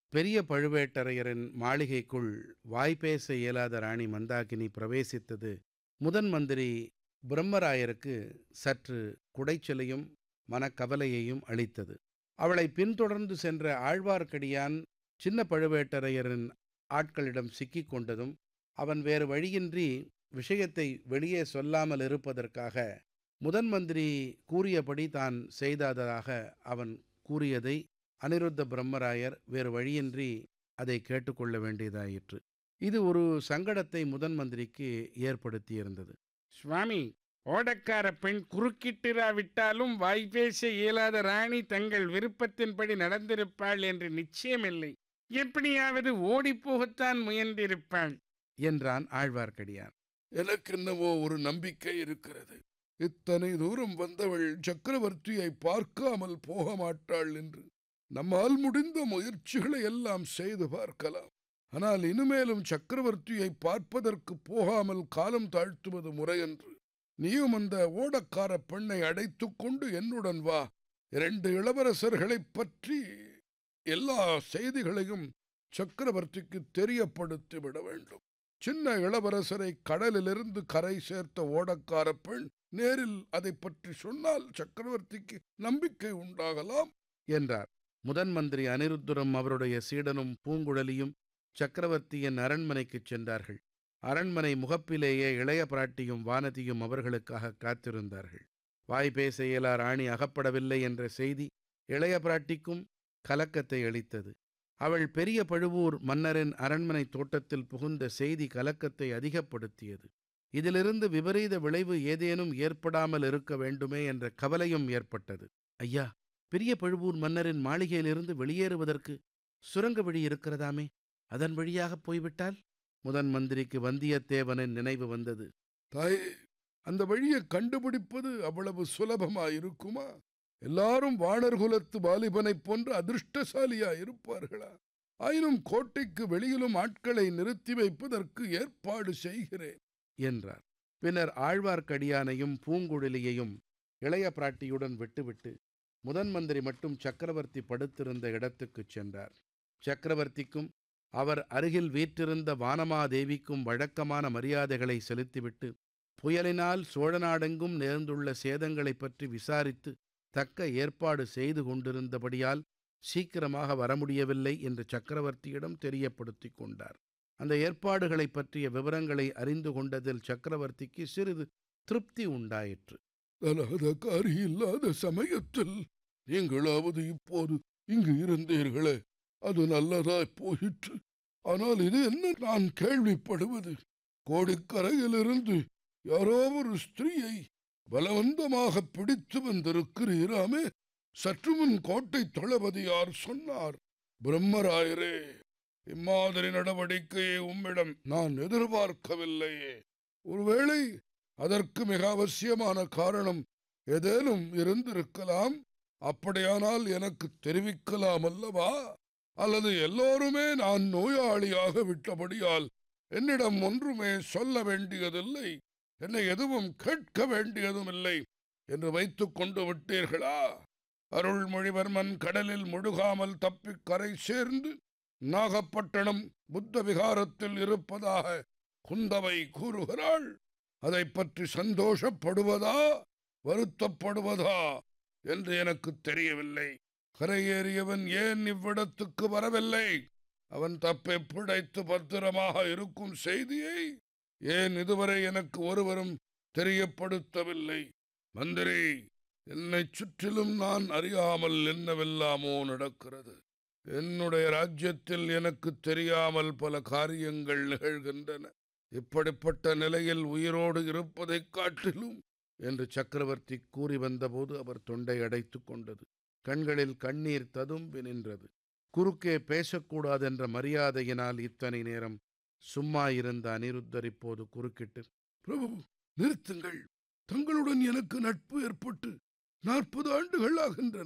பெரிய பழுவேட்டரையரின் மாளிகைக்குள் வாய்பேச இயலாத ராணி மந்தாகினி பிரவேசித்தது முதன் மந்திரி பிரம்மராயருக்கு சற்று குடைச்சலையும் மனக்கவலையையும் அளித்தது அவளை பின்தொடர்ந்து சென்ற ஆழ்வார்க்கடியான் சின்ன பழுவேட்டரையரின் ஆட்களிடம் சிக்கிக் கொண்டதும் அவன் வேறு வழியின்றி விஷயத்தை வெளியே சொல்லாமல் இருப்பதற்காக முதன் மந்திரி கூறியபடி தான் செய்ததாக அவன் கூறியதை அனிருத்த பிரம்மராயர் வேறு வழியின்றி அதை கேட்டுக்கொள்ள வேண்டியதாயிற்று இது ஒரு சங்கடத்தை முதன் மந்திரிக்கு ஏற்படுத்தியிருந்தது சுவாமி ஓடக்கார பெண் குறுக்கிட்டிராவிட்டாலும் வாய்பேச இயலாத ராணி தங்கள் விருப்பத்தின்படி நடந்திருப்பாள் என்று நிச்சயமில்லை எப்படியாவது ஓடிப்போகத்தான் முயன்றிருப்பாள் என்றான் ஆழ்வார்க்கடியான் எனக்கென்னவோ ஒரு நம்பிக்கை இருக்கிறது இத்தனை தூரம் வந்தவள் சக்கரவர்த்தியை பார்க்காமல் போக மாட்டாள் என்று நம்மால் முடிந்த முயற்சிகளை எல்லாம் செய்து பார்க்கலாம் ஆனால் இனிமேலும் சக்கரவர்த்தியை பார்ப்பதற்கு போகாமல் காலம் தாழ்த்துவது முறையன்று நீயும் அந்த ஓடக்கார பெண்ணை அடைத்துக் கொண்டு என்னுடன் வா இரண்டு இளவரசர்களைப் பற்றி எல்லா செய்திகளையும் சக்கரவர்த்திக்கு தெரியப்படுத்தி விட வேண்டும் சின்ன இளவரசரை கடலிலிருந்து கரை சேர்த்த ஓடக்கார பெண் நேரில் அதை பற்றி சொன்னால் சக்கரவர்த்திக்கு நம்பிக்கை உண்டாகலாம் என்றார் முதன் மந்திரி அனிருத்தரும் அவருடைய சீடனும் பூங்குழலியும் சக்கரவர்த்தியின் அரண்மனைக்குச் சென்றார்கள் அரண்மனை முகப்பிலேயே இளைய பிராட்டியும் வானதியும் அவர்களுக்காக காத்திருந்தார்கள் வாய் பேச இயலா ராணி அகப்படவில்லை என்ற செய்தி இளைய பிராட்டிக்கும் கலக்கத்தை அளித்தது அவள் பெரிய பழுவூர் மன்னரின் அரண்மனை தோட்டத்தில் புகுந்த செய்தி கலக்கத்தை அதிகப்படுத்தியது இதிலிருந்து விபரீத விளைவு ஏதேனும் ஏற்படாமல் இருக்க வேண்டுமே என்ற கவலையும் ஏற்பட்டது ஐயா பெரிய பழுவூர் மன்னரின் மாளிகையிலிருந்து வெளியேறுவதற்கு சுரங்க வழி இருக்கிறதாமே அதன் வழியாகப் போய்விட்டால் முதன் மந்திரிக்கு வந்தியத்தேவனின் நினைவு வந்தது தாயே அந்த வழியை கண்டுபிடிப்பது அவ்வளவு சுலபமாயிருக்குமா எல்லாரும் வாணர் குலத்து வாலிபனைப் போன்ற அதிர்ஷ்டசாலியா இருப்பார்களா ஆயினும் கோட்டைக்கு வெளியிலும் ஆட்களை நிறுத்தி வைப்பதற்கு ஏற்பாடு செய்கிறேன் என்றார் பின்னர் ஆழ்வார்க்கடியானையும் பூங்குழலியையும் இளைய பிராட்டியுடன் விட்டுவிட்டு முதன் மந்திரி மட்டும் சக்கரவர்த்தி படுத்திருந்த இடத்துக்குச் சென்றார் சக்கரவர்த்திக்கும் அவர் அருகில் வீற்றிருந்த வானமாதேவிக்கும் வழக்கமான மரியாதைகளை செலுத்திவிட்டு புயலினால் சோழநாடெங்கும் நேர்ந்துள்ள சேதங்களைப் பற்றி விசாரித்து தக்க ஏற்பாடு செய்து கொண்டிருந்தபடியால் சீக்கிரமாக வர முடியவில்லை என்று சக்கரவர்த்தியிடம் தெரியப்படுத்திக் கொண்டார் அந்த ஏற்பாடுகளைப் பற்றிய விவரங்களை அறிந்து கொண்டதில் சக்கரவர்த்திக்கு சிறிது திருப்தி உண்டாயிற்று தலாதகாரி இல்லாத சமயத்தில் நீங்களாவது இப்போது இங்கு இருந்தீர்களே அது நல்லதாய் போயிற்று ஆனால் இது என்ன நான் கேள்விப்படுவது கோடிக்கரையிலிருந்து யாரோ ஒரு ஸ்திரீயை பலவந்தமாக பிடித்து வந்திருக்கிறீராமே சற்று முன் கோட்டை தளபதியார் சொன்னார் பிரம்மராயரே இம்மாதிரி நடவடிக்கையை உம்மிடம் நான் எதிர்பார்க்கவில்லையே ஒருவேளை அதற்கு மிக அவசியமான காரணம் ஏதேனும் இருந்திருக்கலாம் அப்படியானால் எனக்கு தெரிவிக்கலாம் அல்லவா அல்லது எல்லோருமே நான் நோயாளியாக விட்டபடியால் என்னிடம் ஒன்றுமே சொல்ல வேண்டியதில்லை என்னை எதுவும் கேட்க வேண்டியதும் இல்லை என்று வைத்துக் கொண்டு விட்டீர்களா அருள்மொழிவர்மன் கடலில் முழுகாமல் தப்பிக் கரை சேர்ந்து நாகப்பட்டினம் புத்த விகாரத்தில் இருப்பதாக குந்தவை கூறுகிறாள் அதை பற்றி சந்தோஷப்படுவதா வருத்தப்படுவதா என்று எனக்கு தெரியவில்லை கரையேறியவன் ஏன் இவ்விடத்துக்கு வரவில்லை அவன் தப்பை பிழைத்து பத்திரமாக இருக்கும் செய்தியை ஏன் இதுவரை எனக்கு ஒருவரும் தெரியப்படுத்தவில்லை மந்திரி என்னை சுற்றிலும் நான் அறியாமல் என்னவெல்லாமோ நடக்கிறது என்னுடைய ராஜ்யத்தில் எனக்கு தெரியாமல் பல காரியங்கள் நிகழ்கின்றன இப்படிப்பட்ட நிலையில் உயிரோடு இருப்பதைக் காட்டிலும் என்று சக்கரவர்த்தி கூறி வந்தபோது அவர் தொண்டை அடைத்துக் கொண்டது கண்களில் கண்ணீர் ததும்பி நின்றது குறுக்கே பேசக்கூடாதென்ற மரியாதையினால் இத்தனை நேரம் சும்மா இருந்த அனிருத்தர் இப்போது குறுக்கிட்டு பிரபு நிறுத்துங்கள் தங்களுடன் எனக்கு நட்பு ஏற்பட்டு நாற்பது ஆண்டுகள் ஆகின்றன